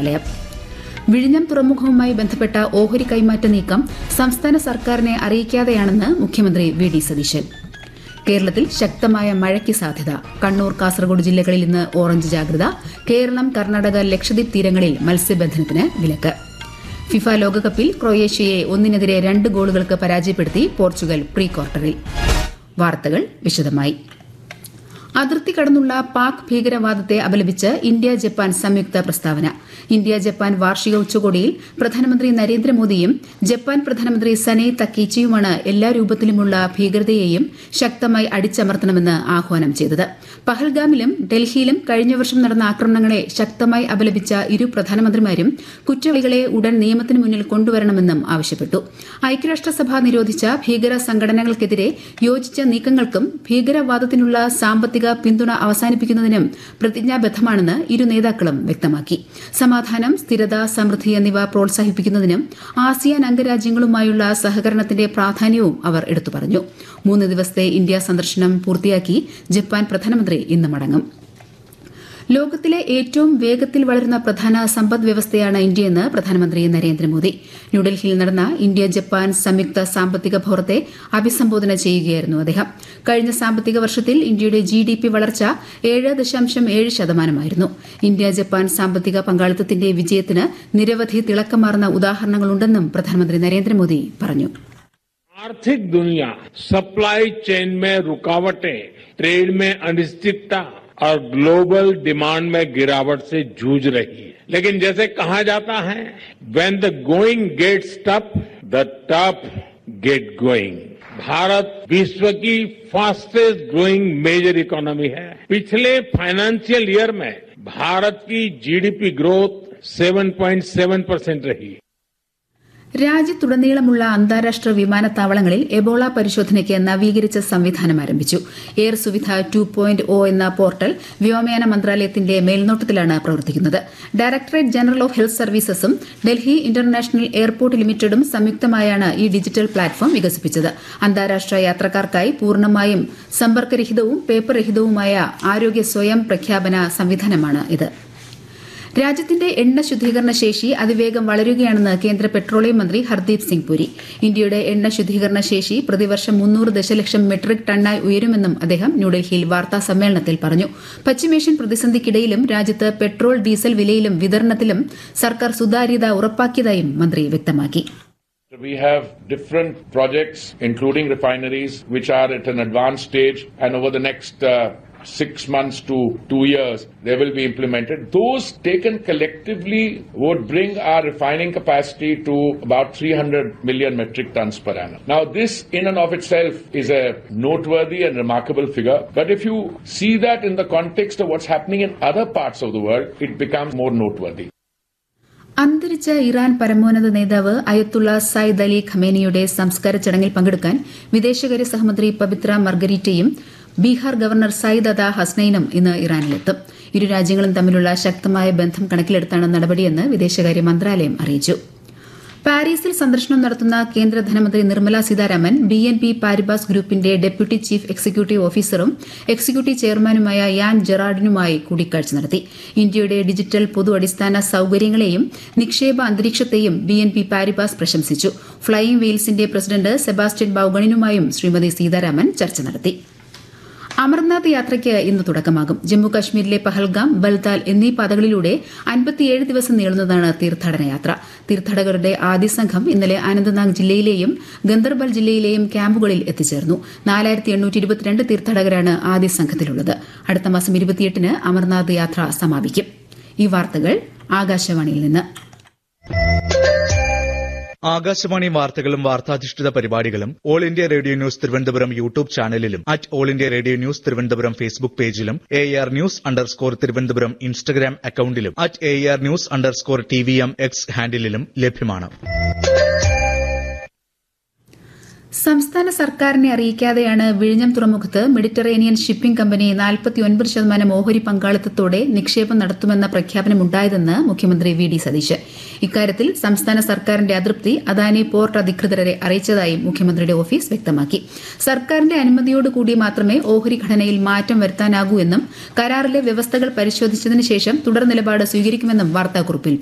മന്ത്രാലയം വിഴിഞ്ഞം തുറമുഖവുമായി ബന്ധപ്പെട്ട ഓഹരി കൈമാറ്റ നീക്കം സംസ്ഥാന സർക്കാരിനെ അറിയിക്കാതെയാണെന്ന് മുഖ്യമന്ത്രി വി ഡി സതീശൻ കേരളത്തിൽ ശക്തമായ മഴയ്ക്ക് സാധ്യത കണ്ണൂർ കാസർഗോഡ് ജില്ലകളിൽ ഇന്ന് ഓറഞ്ച് ജാഗ്രത കേരളം കർണാടക ലക്ഷദ്വീപ് തീരങ്ങളിൽ മത്സ്യബന്ധനത്തിന് വിലക്ക് ഫിഫ ലോകകപ്പിൽ ക്രൊയേഷ്യയെ ഒന്നിനെതിരെ രണ്ട് ഗോളുകൾക്ക് പരാജയപ്പെടുത്തി പോർച്ചുഗൽ പ്രീ ക്വാർട്ടറിൽ വാർത്തകൾ വിശദമായി അതിർത്തി കടന്നുള്ള പാക് ഭീകരവാദത്തെ അപലപിച്ച് ഇന്ത്യ ജപ്പാൻ സംയുക്ത പ്രസ്താവന ഇന്ത്യ ജപ്പാൻ വാർഷിക ഉച്ചകോടിയിൽ പ്രധാനമന്ത്രി നരേന്ദ്രമോദിയും ജപ്പാൻ പ്രധാനമന്ത്രി സനൈ തക്കീച്ചിയുമാണ് എല്ലാ രൂപത്തിലുമുള്ള ഭീകരതയെയും ശക്തമായി അടിച്ചമർത്തണമെന്ന് ആഹ്വാനം ചെയ്തത് പഹൽഗാമിലും ഡൽഹിയിലും കഴിഞ്ഞ വർഷം നടന്ന ആക്രമണങ്ങളെ ശക്തമായി അപലപിച്ച ഇരു പ്രധാനമന്ത്രിമാരും കുറ്റവാളികളെ ഉടൻ നിയമത്തിന് മുന്നിൽ കൊണ്ടുവരണമെന്നും ആവശ്യപ്പെട്ടു ഐക്യരാഷ്ട്രസഭ നിരോധിച്ച ഭീകര സംഘടനകൾക്കെതിരെ യോജിച്ച നീക്കങ്ങൾക്കും ഭീകരവാദത്തിനുള്ള സാമ്പത്തിക പിന്തുണ അവസാനിപ്പിക്കുന്നതിനും പ്രതിജ്ഞാബദ്ധമാണെന്ന് ഇരു നേതാക്കളും വ്യക്തമാക്കി സമാധാനം സ്ഥിരത സമൃദ്ധി എന്നിവ പ്രോത്സാഹിപ്പിക്കുന്നതിനും ആസിയാൻ അംഗരാജ്യങ്ങളുമായുള്ള സഹകരണത്തിന്റെ പ്രാധാന്യവും അവർ എടുത്തു പറഞ്ഞു മൂന്ന് ദിവസത്തെ ഇന്ത്യ സന്ദർശനം പൂർത്തിയാക്കി ജപ്പാൻ പ്രധാനമന്ത്രി ഇന്ന് മടങ്ങും ലോകത്തിലെ ഏറ്റവും വേഗത്തിൽ വളരുന്ന പ്രധാന സമ്പദ് വ്യവസ്ഥയാണ് ഇന്ത്യയെന്ന് പ്രധാനമന്ത്രി നരേന്ദ്രമോദി ന്യൂഡൽഹിയിൽ നടന്ന ഇന്ത്യ ജപ്പാൻ സംയുക്ത സാമ്പത്തിക ഫോറത്തെ അഭിസംബോധന ചെയ്യുകയായിരുന്നു അദ്ദേഹം കഴിഞ്ഞ സാമ്പത്തിക വർഷത്തിൽ ഇന്ത്യയുടെ ജി ഡി പി വളർച്ച ഏഴ് ദശാംശം ഏഴ് ശതമാനമായിരുന്നു ഇന്ത്യ ജപ്പാൻ സാമ്പത്തിക പങ്കാളിത്തത്തിന്റെ വിജയത്തിന് നിരവധി തിളക്കമാർന്ന ഉദാഹരണങ്ങളുണ്ടെന്നും പ്രധാനമന്ത്രി നരേന്ദ്രമോദി പറഞ്ഞു आर्थिक दुनिया सप्लाई चेन में रुकावटें ट्रेड में अनिश्चितता और ग्लोबल डिमांड में गिरावट से जूझ रही है लेकिन जैसे कहा जाता है when the going gets tough the tough get going Bharat विश्व की फास्टेस्ट ग्रोइंग मेजर इकोनॉमी है पिछले फाइनेंशियल ईयर में भारत की जीडीपी ग्रोथ 7.7 परसेंट रही രാജ്യത്തുടനീളമുള്ള അന്താരാഷ്ട്ര വിമാനത്താവളങ്ങളിൽ എബോള പരിശോധനയ്ക്ക് നവീകരിച്ച സംവിധാനം ആരംഭിച്ചു air Suvidha two point O എന്ന പോർട്ടൽ വ്യോമയാന മന്ത്രാലയത്തിന്റെ മേൽനോട്ടത്തിലാണ് പ്രവർത്തിക്കുന്നത് ഡയറക്ടറേറ്റ് ജനറൽ ഓഫ് ഹെൽത്ത് സർവീസസും ഡൽഹി ഇന്റർനാഷണൽ എയർപോർട്ട് ലിമിറ്റഡും സംയുക്തമായാണ് ഈ ഡിജിറ്റൽ പ്ലാറ്റ്ഫോം വികസിപ്പിച്ചത് അന്താരാഷ്ട്ര യാത്രക്കാർക്കായി പൂർണ്ണമായും സമ്പർക്കരഹിതവും പേപ്പർ രഹിതവുമായ ആരോഗ്യ സ്വയം പ്രഖ്യാപന സംവിധാനമാണ് ഇത് രാജ്യത്തിന്റെ എണ്ണ ശുദ്ധീകരണ ശേഷി അതിവേഗം വളരുകയാണെന്ന് കേന്ദ്ര പെട്രോളിയം മന്ത്രി ഹർദീപ് സിംഗ് പുരി ഇന്ത്യയുടെ എണ്ണ ശുദ്ധീകരണ ശേഷി പ്രതിവർഷം മുന്നൂറ് ദശലക്ഷം മെട്രിക് ടണ്ണായി ഉയരുമെന്നും അദ്ദേഹം ന്യൂഡൽഹിയിൽ വാർത്താ സമ്മേളനത്തിൽ പറഞ്ഞു പശ്ചിമേഷ്യൻ പ്രതിസന്ധിക്കിടയിലും രാജ്യത്ത് പെട്രോൾ ഡീസൽ വിലയിലും വിതരണത്തിലും സർക്കാർ സുതാര്യത ഉറപ്പാക്കിയതായും മന്ത്രി വ്യക്തമാക്കി We have different projects, including refineries, which are at an advanced stage, and over the next uh, six months to two years, they will be implemented. Those taken collectively would bring our refining capacity to about 300 million metric tons per annum. Now, this in and of itself is a noteworthy and remarkable figure, but if you see that in the context of what's happening in other parts of the world, it becomes more noteworthy. അന്തരിച്ച Iran പരമോന്നത നേതാവ് അയത്തുള്ള സയ്യിദ് അലി ഖമേനിയുടെ സംസ്കാര ചടങ്ങിൽ പങ്കെടുക്കാൻ വിദേശകാര്യ സഹമന്ത്രി പവിത്ര മർഗരീറ്റയും Bihar governor Syed Ata ഹസ്നൈനും ഇന്ന് ഇറാനിലെത്തും ഇരു രാജ്യങ്ങളും തമ്മിലുള്ള ശക്തമായ ബന്ധം കണക്കിലെടുത്താണ് നടപടിയെന്ന് വിദേശകാര്യ മന്ത്രാലയം അറിയിച്ചു പാരീസിൽ സന്ദർശനം നടത്തുന്ന കേന്ദ്ര ധനമന്ത്രി Nirmala Sitharaman B N P Paribas ഗ്രൂപ്പിന്റെ ഡെപ്യൂട്ടി ചീഫ് എക്സിക്യൂട്ടീവ് ഓഫീസറും എക്സിക്യൂട്ടീവ് ചെയർമാനുമായ യാൻ ജെറാർഡിനുമായി കൂടിക്കാഴ്ച നടത്തി ഇന്ത്യയുടെ ഡിജിറ്റൽ പൊതു അടിസ്ഥാന സൌകര്യങ്ങളെയും നിക്ഷേപ അന്തരീക്ഷത്തെയും ബി എൻ പി പാരിബാസ് പ്രശംസിച്ചു ഫ്ളൈയിംഗ് വെയിൽസിന്റെ പ്രസിഡന്റ് സെബാസ്റ്റ്യൻ ബൌഗണിനുമായും ശ്രീമതി സീതാരാമൻ ചർച്ച നടത്തി അമർനാഥ് യാത്രയ്ക്ക് ഇന്ന് തുടക്കമാകും ജമ്മു കശ്മീരിലെ പഹൽഗാം ബൽതാൽ എന്നീ പാതകളിലൂടെ അൻപത്തിയേഴ് ദിവസം നീളുന്നതാണ് തീർത്ഥാടന യാത്ര തീർത്ഥാടകരുടെ ആദ്യ സംഘം ഇന്നലെ അനന്തനാഗ് ജില്ലയിലെയും ഗന്ദർബൽ ജില്ലയിലെയും ക്യാമ്പുകളിൽ എത്തിച്ചേർന്നു നാലായിരത്തി എണ്ണൂറ്റി ഇരുപത്തിരണ്ട് തീർത്ഥാടകരാണ് ആദ്യ സംഘത്തിലുള്ളത് അടുത്ത മാസം ഇരുപത്തിയെട്ടിന് അമർനാഥ് യാത്ര സമാപിക്കും ഈ വാർത്തകൾ ആകാശവാണിയിൽ നിന്ന് ആകാശവാണി വാർത്തകളും വാർത്താധിഷ്ഠിത പരിപാടികളും All India Radio news Thiruvananthapuram YouTube ചാനലിലും at All India Radio news Thiruvananthapuram Facebook പേജിലും A R news underscore Thiruvananthapuram Instagram അക്കൌണ്ടിലും at A R news underscore T V M X ഹാൻഡിലും ലഭ്യമാണ് സംസ്ഥാന സർക്കാരിനെ അറിയിക്കാതെയാണ് വിഴിഞ്ഞം തുറമുഖത്ത് മെഡിറ്ററേനിയൻ ഷിപ്പിംഗ് കമ്പനി നാൽപ്പത്തിയൊൻപത് ശതമാനം ഓഹരി പങ്കാളിത്തത്തോടെ നിക്ഷേപം നടത്തുമെന്ന പ്രഖ്യാപനമുണ്ടായതെന്ന് മുഖ്യമന്ത്രി വി ഡി സതീശൻ ഇക്കാര്യത്തിൽ സംസ്ഥാന സർക്കാരിന്റെ അതൃപ്തി അദാനി പോർട്ട് അധികൃതരെ അറിയിച്ചതായും മുഖ്യമന്ത്രിയുടെ ഓഫീസ് വ്യക്തമാക്കി സർക്കാരിന്റെ അനുമതിയോടുകൂടി മാത്രമേ ഓഹരി ഘടനയിൽ മാറ്റം വരുത്താനാകൂ എന്നും കരാറിലെ വ്യവസ്ഥകൾ പരിശോധിച്ചതിന് ശേഷം തുടർ നിലപാട് സ്വീകരിക്കുമെന്നും വാർത്താക്കുറിപ്പിൽ